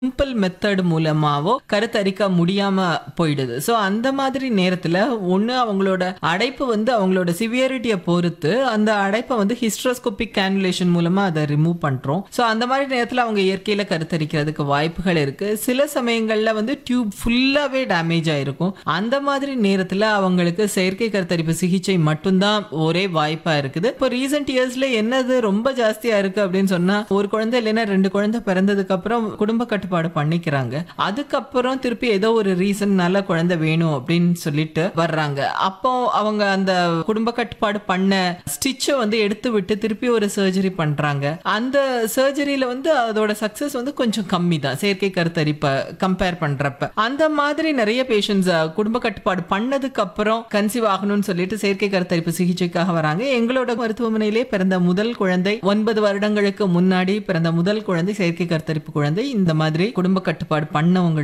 simple method மூலமாவோ கருத்தரிக்க முடியாம போயிடுது so அந்த மாதிரி நேரத்துல ஒண்ணு அவங்களோட அடைப்பு வந்து அவங்களோட சிவியரிட்டியை பொறுத்து அந்த அடைப்பை வந்து ஹிஸ்ட்ரோஸ்கோபிக் கேனுலேஷன் மூலமா அதை ரிமூவ் பண்றோம் ஸோ அந்த மாதிரி நேரத்துல அவங்க இயற்கையில கருத்தரிக்கிறதுக்கு வாய்ப்புகள் இருக்கு சில சமயங்கள்ல வந்து டியூப் ஃபுல்லாவே டேமேஜ் ஆயிருக்கும் அந்த மாதிரி நேரத்துல அவங்களுக்கு செயற்கை கருத்தரிப்பு சிகிச்சை மட்டும்தான் ஒரே வாய்ப்பா இருக்குது இப்போ ரீசெண்ட் இயர்ஸ்ல என்னது ரொம்ப ஜாஸ்தியா இருக்கு அப்படின்னு சொன்னா ஒரு குழந்தை இல்லைன்னா ரெண்டு குழந்தை பிறந்ததுக்கு அப்புறம் குடும்ப கட்டுப்பாடு பண்ணிக்கிறாங்க அதுக்கப்புறம் திருப்பி ஏதோ ஒரு ரீசன்னால குழந்தை வேணும் அப்படின்னு சொல்லிட்டு வர்றாங்க அப்போ அவங்க அந்த குடும்ப கட்டுப்பாடு பண்ண ஸ்டிச்சை வந்து எடுத்து விட்டு திருப்பி ஒரு சர்ஜரி பண்றாங்க அந்த சர்ஜரியில வந்து அதோட சக்சஸ் வந்து கொஞ்சம் கம்மி தான் செயற்கை கருத்தரிப்பை கம்பேர் பண்றப்ப அந்த மாதிரி நிறைய பேஷண்ட்ஸ் குடும்ப கட்டுப்பாடு பண்ணதுக்கு அப்புறம் கன்சீவ் ஆகணும்னு சொல்லிட்டு செயற்கை கருத்தரிப்பு சிகிச்சைக்காக வராங்க எங்களோட மருத்துவமனையிலே பிறந்த முதல் குழந்தை ஒன்பது வருடங்களுக்கு முன்னாடி பிறந்த முதல் குழந்தை செயற்கை கருத்தரிப்பு குழந்தை இந்த மாதிரி குடும்ப கட்டுப்பாடு பண்ணவங்க